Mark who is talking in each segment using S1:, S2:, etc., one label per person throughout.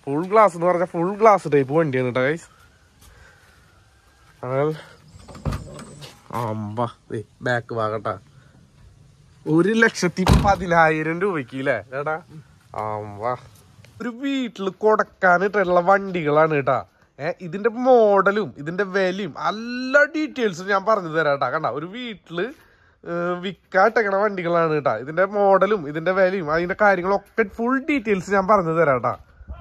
S1: Full glass എന്ന് പറഞ്ഞാൽ full glass type വണ്ടിയാണ് കേട്ടോ ഗൈസ് അമ്പ ബാക്ക് ഭാഗട്ടാ ഒരു ലക്ഷത്തി പതിനായിരം രൂപയ്ക്ക് അല്ലേ ചേട്ടാ അമ്പ ഒരു വീട്ടിൽ കൊടുക്കാനിട്ടുള്ള വണ്ടികളാണ് കേട്ടാ ഏ ഇതിന്റെ മോഡലും ഇതിന്റെ വിലയും എല്ലാ ഡീറ്റെയിൽസും ഞാൻ പറഞ്ഞു തരാം കേട്ടാ കണ്ട ഒരു വീട്ടില് വിൽക്കാട്ടക്കണ വണ്ടികളാണ് കേട്ടാ ഇതിന്റെ മോഡലും ഇതിന്റെ വിലയും അതിന്റെ കാര്യങ്ങളൊക്കെ ഫുൾ ഡീറ്റെയിൽസ് ഞാൻ പറഞ്ഞു തരാം കേട്ടാ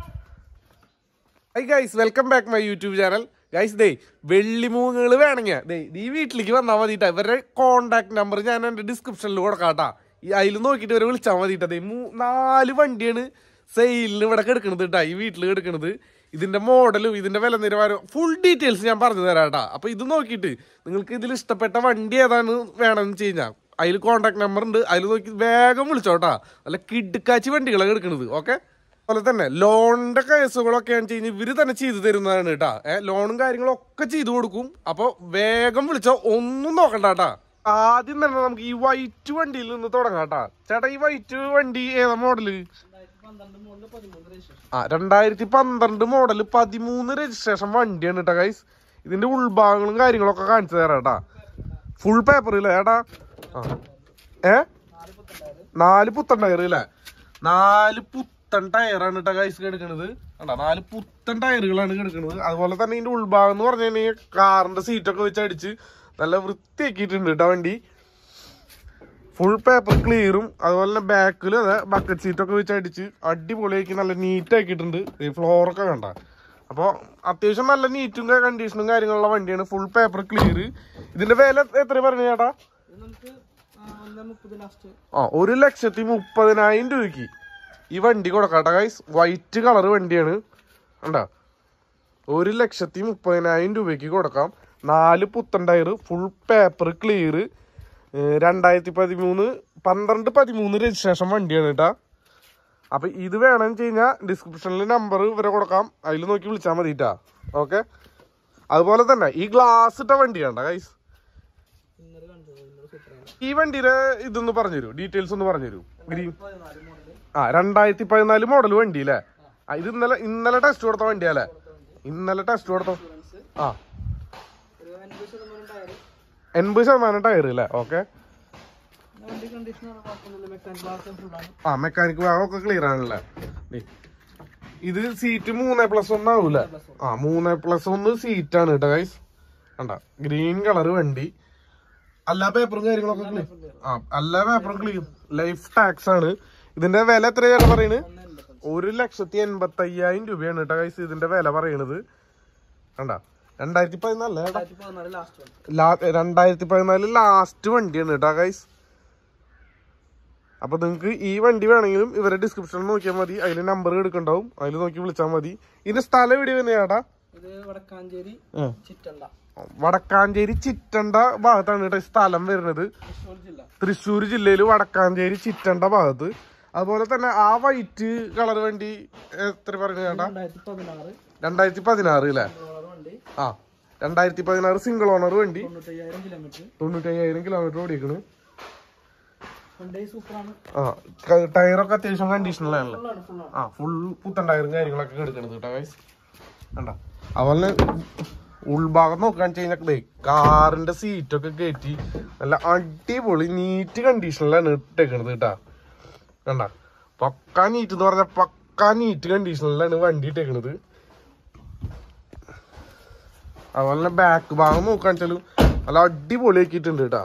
S1: hi guys welcome back my YouTube channel guys ദേ വെള്ളിമൂങ്ങകൾ വേണമെങ്കിൽ ദേ ഈ വീട്ടിലേക്ക് വന്നാൽ മതിട്ടാ ഇവരുടെ കോണ്ടാക്ട് നമ്പർ ഞാൻ എൻ്റെ ഡിസ്ക്രിപ്ഷനിൽ കൊടുക്കാട്ടാ ഈ അതിൽ നോക്കിയിട്ട് ഇവരെ വിളിച്ചാൽ മതിട്ടാ ദേ മൂ നാല് വണ്ടിയാണ് സെയിലിന് ഇവിടെ കിടക്കണത് കേട്ടാ ഈ വീട്ടിൽ കിടക്കണത് ഇതിന്റെ മോഡലും ഇതിന്റെ വില നിലവാരവും ഫുൾ ഡീറ്റെയിൽസ് ഞാൻ പറഞ്ഞു തരാം കേട്ടാ അപ്പൊ ഇത് നോക്കിയിട്ട് നിങ്ങൾക്ക് ഇതിൽ ഇഷ്ടപ്പെട്ട വണ്ടി ഏതാണ് വേണമെന്ന് വെച്ച് കഴിഞ്ഞാൽ അതിൽ കോണ്ടാക്ട് നമ്പർ ഉണ്ട് അതിൽ നോക്കി വേഗം വിളിച്ചോട്ടാ നല്ല കിടുക്കാച്ചി വണ്ടികളാണ് എടുക്കുന്നത് ഓക്കെ അതുപോലെ തന്നെ ലോണിന്റെ കേസുകളൊക്കെ വെച്ച് കഴിഞ്ഞാൽ ഇവര് തന്നെ ചെയ്തു തരുന്നതാണ് കേട്ടാ ഏഹ് ലോണും കാര്യങ്ങളും ഒക്കെ ചെയ്തു കൊടുക്കും അപ്പൊ വേഗം വിളിച്ചോ ഒന്നും നോക്കണ്ട കേട്ടാ ആദ്യം തന്നെ നമുക്ക് ഈ വൈറ്റ് വണ്ടിയിൽ നിന്ന് തുടങ്ങാം കേട്ടാ ചേട്ടാ ഈ വൈറ്റ് വണ്ടി ഏതാ മോഡല് ആ രണ്ടായിരത്തി പന്ത്രണ്ട് മോഡല് പതിമൂന്ന് രജിസ്ട്രേഷൻ വണ്ടിയാണ് കേട്ടോ ഗൈസ് ഇതിന്റെ ഉൾഭാഗങ്ങളും കാര്യങ്ങളൊക്കെ കാണിച്ചു തരാം കേട്ടാ ഫുൾ പേപ്പർ ഇല്ലേ ഏട്ടാ ആ ഏ നാല് പുത്തൻ ടയർ ഇല്ലേ നാല് പുത്തൻ ടയറാണ് കേട്ടോ ഗൈസ് കിടക്കണത് കണ്ടാ നാല് പുത്തൻ ടയറുകളാണ് കിടക്കുന്നത് അതുപോലെ തന്നെ ഇതിന്റെ ഉൾഭാഗം എന്ന് പറഞ്ഞു കഴിഞ്ഞാൽ കാറിന്റെ സീറ്റൊക്കെ വെച്ച് അടിച്ച് നല്ല വൃത്തിയാക്കിയിട്ടുണ്ട് കേട്ടോ വണ്ടി ഫുൾ പേപ്പർ ക്ലിയറും അതുപോലെ തന്നെ ബാക്കിൽ അതെ ബക്കറ്റ് സീറ്റൊക്കെ വെച്ച് അടിച്ച് അടിപൊളിയാക്കി നല്ല നീറ്റ് ആക്കിയിട്ടുണ്ട് ഈ ഫ്ലോറൊക്കെ കണ്ട അപ്പോൾ അത്യാവശ്യം നല്ല നീറ്റും കണ്ടീഷനും കാര്യങ്ങളുള്ള വണ്ടിയാണ് ഫുൾ പേപ്പർ ക്ലിയർ ഇതിന്റെ വില എത്ര പറഞ്ഞു ചേട്ടാ
S2: ഇത് നമുക്ക് ആ, ഒന്നേ മുപ്പത് ലാസ്റ്റ്
S1: ആ ഒരു ലക്ഷത്തി മുപ്പതിനായിരം രൂപയ്ക്ക് ഈ വണ്ടി കൊടുക്കാട്ടെ ഗൈസ് വൈറ്റ് കളർ വണ്ടിയാണ് കണ്ടാ ഒരു ലക്ഷത്തി മുപ്പതിനായിരം രൂപയ്ക്ക് കൊടുക്കാം നാല് പുത്തൻ ടയർ ഫുൾ പേപ്പർ ക്ലിയർ രണ്ടായിരത്തി പതിമൂന്ന് പന്ത്രണ്ട് പതിമൂന്ന് രജിസ്ട്രേഷൻ വണ്ടിയാണ് കേട്ടാ അപ്പൊ ഇത് വേണമെന്ന് വെച്ച് കഴിഞ്ഞാൽ ഡിസ്ക്രിപ്ഷനിൽ നമ്പർ ഇവരെ കൊടുക്കാം അതിൽ നോക്കി വിളിച്ചാൽ മതിട്ടാ ഓക്കെ അതുപോലെ തന്നെ ഈ ഗ്ലാസ് ഇട്ട വണ്ടിയാണ്ട ഗൈസ്
S2: ഇന്നലെ കണ്ടത് ഇന്നലെ സൂപ്പറാണ്
S1: ഈ വണ്ടിയുടെ ഇതൊന്ന് പറഞ്ഞുതരൂ ഡീറ്റെയിൽസ് ഒന്ന് പറഞ്ഞുതരൂ ഗ്രീൻ
S2: പതിനാല് മോഡല്
S1: ആ രണ്ടായിരത്തി പതിനാല് മോഡൽ വണ്ടി അല്ലേ ആ ഇത് ഇന്നലെ ഇന്നലെ ടെസ്റ്റ് കൊടുത്ത വണ്ടിയല്ലേ ഇന്നലെ ടെസ്റ്റ് കൊടുത്ത
S2: ഇൻഷുറൻസ്
S1: ആ
S2: ഒരു അൻപത് ശതമാനം ടയർ
S1: എൺപത് ശതമാനം ടയർ അല്ലേ ഓക്കെ
S2: വണ്ടി കണ്ടീഷൻ കുഴപ്പമൊന്നുമില്ല മെക്കാനിക് ഭാഗത്തും ഫുള്ളാണ്
S1: ആ മെക്കാനിക് ഭാഗമൊക്കെ ക്ലിയർ ആണല്ലേ ദേ. ഇത് സീറ്റ് മൂന്ന് പ്ലസ് ഒന്ന് ആവൂലേ ആ മൂന്ന് പ്ലസ് ഒന്ന് സീറ്റ് ആണ് കേട്ടോ ഗൈസ് കണ്ട ഗ്രീൻ കളർ വണ്ടി എല്ലാ പേപ്പറും കാര്യങ്ങളൊക്കെ ക്ലിയർ ആ എല്ലാ പേപ്പറും ക്ലിയർ ലൈഫ് ടാക്സ് ആണ് ഇതിന്റെ വില എത്രയാണ് പറയുന്നത്
S2: ഒന്ന് എൺപത്തഞ്ച്
S1: ഒരു ലക്ഷത്തി എൺപത്തി അയ്യായിരം രൂപയാണ് കേട്ടോ ഗൈസ് ഇതിന്റെ വില പറയണത് കണ്ട രണ്ടായിരത്തി പതിനാല്
S2: രണ്ടായിരത്തി പതിനാല് ലാസ്റ്റ് വണ്ടി
S1: ലാ രണ്ടായിരത്തി പതിനാല് ലാസ്റ്റ് വണ്ടിയാണ് കേട്ടോ ഗൈസ് അപ്പൊ നിങ്ങൾക്ക് ഈ വണ്ടി വേണമെങ്കിലും ഇവരെ ഡിസ്ക്രിപ്ഷനിൽ നോക്കിയാൽ മതി അതിൽ നമ്പർ എടുക്കണ്ടാവും അതിൽ നോക്കി വിളിച്ചാൽ മതി ഇതിന്റെ സ്ഥലം എവിടെ വരുന്നത് ചേട്ടാ
S2: ഇത് വടക്കാഞ്ചേരി
S1: ആ.
S2: ചിറ്റണ്ട
S1: വടക്കാഞ്ചേരി ചിറ്റണ്ട ഭാഗത്താണ് കേട്ടോ ഈ സ്ഥലം വരുന്നത്
S2: തൃശ്ശൂർ ജില്ല
S1: തൃശ്ശൂർ ജില്ലയിൽ വടക്കാഞ്ചേരി ചിറ്റണ്ട ഭാഗത്ത് അതുപോലെ തന്നെ ആ വൈറ്റ് കളർ വണ്ടി എത്ര പറഞ്ഞു ചേട്ടാ
S2: രണ്ടായിരത്തി പതിനാറ്
S1: രണ്ടായിരത്തി പതിനാറ് അല്ലേ
S2: ഡോളർ വണ്ടി
S1: ആ രണ്ടായിരത്തി പതിനാറ് സിംഗിൾ ഓണർ വണ്ടി
S2: തൊണ്ണൂറ്റയ്യായിരം കിലോമീറ്റർ
S1: തൊണ്ണൂറ്റയ്യായിരം കിലോമീറ്റർ ഓടിക്കണ്
S2: വണ്ടി സൂപ്പറാണ്
S1: ആ ക- ടയറൊക്കെ അത്യാവശ്യം കണ്ടീഷനിലാണല്ലോ
S2: ഫുള്ളാണ് ഫുള്ളാണ്
S1: ആ ഫുൾ പുത്തൻ ടയറും കാര്യങ്ങളൊക്കെ എടുക്കണത് കേട്ടോ ഗൈസ് കണ്ട അതുപോലെ ഉൾഭാഗം നോക്കാന്ന് വെച്ച് കഴിഞ്ഞാൽ കാറിന്റെ സീറ്റൊക്കെ കയറ്റി നല്ല അടിപൊളി നീറ്റ് കണ്ടീഷനിലാണ് ഇട്ടേക്കണത് കേട്ടാ കണ്ട പക്കാ നീറ്റ് എന്ന് പറഞ്ഞാൽ പക്കാ നീറ്റ് കണ്ടീഷനിലാണ് വണ്ടി ഇട്ടേക്കണത് അതുപോലെ തന്നെ ബാക്ക് ഭാഗം നോക്കാന്ന് വെച്ചാലും നല്ല അടിപൊളി ആക്കിയിട്ടുണ്ട് കേട്ടാ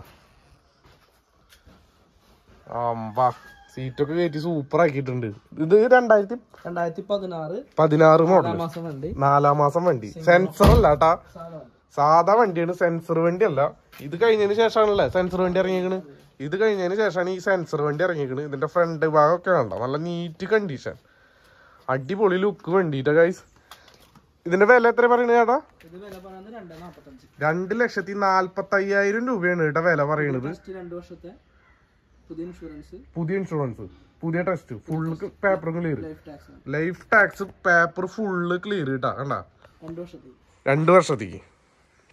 S1: അമ്പാ സീറ്റൊക്കെ കയറ്റി സൂപ്പർ ആക്കിയിട്ടുണ്ട് ഇത് രണ്ടായിരത്തി
S2: രണ്ടായിരത്തി പതിനാറ്
S1: പതിനാറ് മോഡൽ
S2: നാലാം മാസം വണ്ടി
S1: നാലാം മാസം വണ്ടി സെൻസർ അല്ല കേട്ടാ
S2: സാധനം
S1: സാധാ വണ്ടിയാണ് സെൻസർ വണ്ടി അല്ല ഇത് കഴിഞ്ഞതിന് ശേഷമാണല്ലേ സെൻസർ വണ്ടി ഇറങ്ങിയേക്കണ് ഇത് കഴിഞ്ഞതിന് ശേഷമാണ് ഈ സെൻസർ വണ്ടി ഇറങ്ങിയേക്കണ് ഇതിന്റെ ഫ്രണ്ട് ഭാഗമൊക്കെ കണ്ടോ നല്ല നീറ്റ് കണ്ടീഷൻ അടിപൊളി ലുക്ക് വണ്ടിയുടെ ഗൈസ് ഇതിന്റെ വില എത്ര പറയുന്നത് ചേട്ടാ
S2: ഇത് വില പറയുന്നത് രണ്ട് നാപ്പത്തഞ്ച്
S1: രണ്ട് ലക്ഷത്തി നാല്പത്തി അയ്യായിരം രൂപയാണ് കേട്ടോ വില പറയണത്
S2: ടെസ്റ്റ് രണ്ട് വർഷത്തെ പുതിയ ഇൻഷുറൻസ്
S1: പുതിയ ഇൻഷുറൻസ് പുതിയ test full paper clear
S2: life tax ആണ്
S1: life tax paper full clear കിട്ടാ കണ്ടാ
S2: രണ്ട് വർഷത്തേക്ക്
S1: രണ്ട് വർഷത്തേക്ക്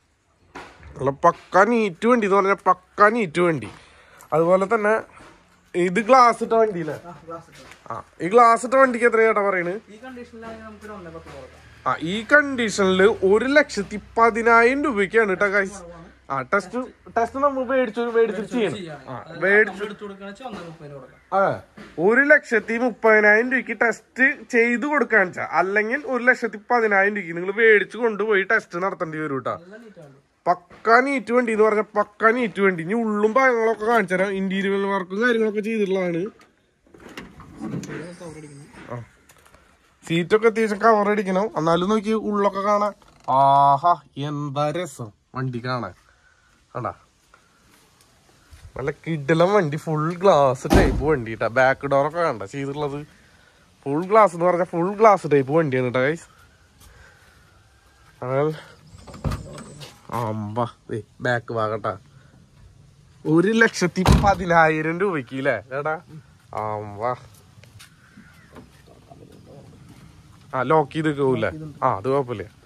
S1: നല്ല പക്ക നീറ്റ് വണ്ടി എന്ന് പറഞ്ഞാൽ പക്ക നീറ്റ് വണ്ടി അതുപോലെ തന്നെ ഇത് ഗ്ലാസ് ഇട്ട വണ്ടിയില്ലേ
S2: ആ ഗ്ലാസ് ഇട്ടോ
S1: ആ ഈ ഗ്ലാസ് ഇട്ട വണ്ടിക്ക് എത്ര ചേട്ടാ പറയണ്
S2: ഈ കണ്ടീഷനിലാണെങ്കിൽ നമുക്ക് ഒരു ഒന്നേ പത്ത് കൊടുക്കാം
S1: ആ ഈ കണ്ടീഷനിൽ ഒരു ലക്ഷത്തി പതിനായിരം രൂപയ്ക്കാണ് കേട്ടോ ഗൈസ് ആ ടെസ്റ്റ് ടെസ്റ്റ് നമ്മൾ മേടിച്ചു മേടിച്ചിട്ട് ചെയ്യണം ആ മേടിച്ചു
S2: എടുത്തു കൊടുക്കുകയാണെന്ന് വെച്ചാൽ ഒന്നേ മുപ്പതിന് കൊടുക്കാം
S1: ആ ഒരു ലക്ഷത്തി മുപ്പതിനായിരം രൂപയ്ക്ക് ടെസ്റ്റ് ചെയ്ത് കൊടുക്കാന്ന് വെച്ചാ അല്ലെങ്കിൽ ഒരു ലക്ഷത്തി പതിനായിരം രൂപയ്ക്ക് നിങ്ങൾ മേടിച്ച് കൊണ്ടുപോയി ടെസ്റ്റ് നടത്തേണ്ടി വരും കേട്ടോ
S2: നല്ല നീറ്റാണ്
S1: പക്ക നീറ്റ് വണ്ടി എന്ന് പറഞ്ഞാൽ പക്ക നീറ്റ് വണ്ടി ഇനി ഉള്ളും ഭാഗങ്ങളൊക്കെ കാണിച്ചു തരാം ഇന്റീരിയർ വർക്കും കാര്യങ്ങളൊക്കെ ചെയ്തിട്ടുള്ളതാണ്
S2: കവർ അടിക്കുന്നു
S1: ആ സീറ്റൊക്കെ അത്യാവശ്യം കവർ അടിക്കണം എന്നാലും നോക്കി ഉള്ളൊക്കെ കാണാൻ ആഹാ എന്താ രസം വണ്ടി കാണാൻ കണ്ടാ നല്ല കിടലം വണ്ടി ഫുൾ ഗ്ലാസ് ടൈപ്പ് വണ്ടി കേട്ടാ ബാക്ക് ഡോറൊക്കെ കണ്ട ചെയ്തിട്ടുള്ളത് ഫുൾ ഗ്ലാസ് എന്ന് പറഞ്ഞാൽ ഫുൾ ഗ്ലാസ് ടൈപ്പ് വണ്ടിയാണ് കേട്ടോ ഗൈസ് അമ്പ ബാക്ക് ഭാഗട്ടാ ഒരു ലക്ഷത്തി പതിനായിരം രൂപയ്ക്ക് അല്ലേ ചേട്ടാ അമ്പ ആ ലോക്ക് ചെയ്ത് പോവില്ലേ ആ അത് കുഴപ്പമില്ല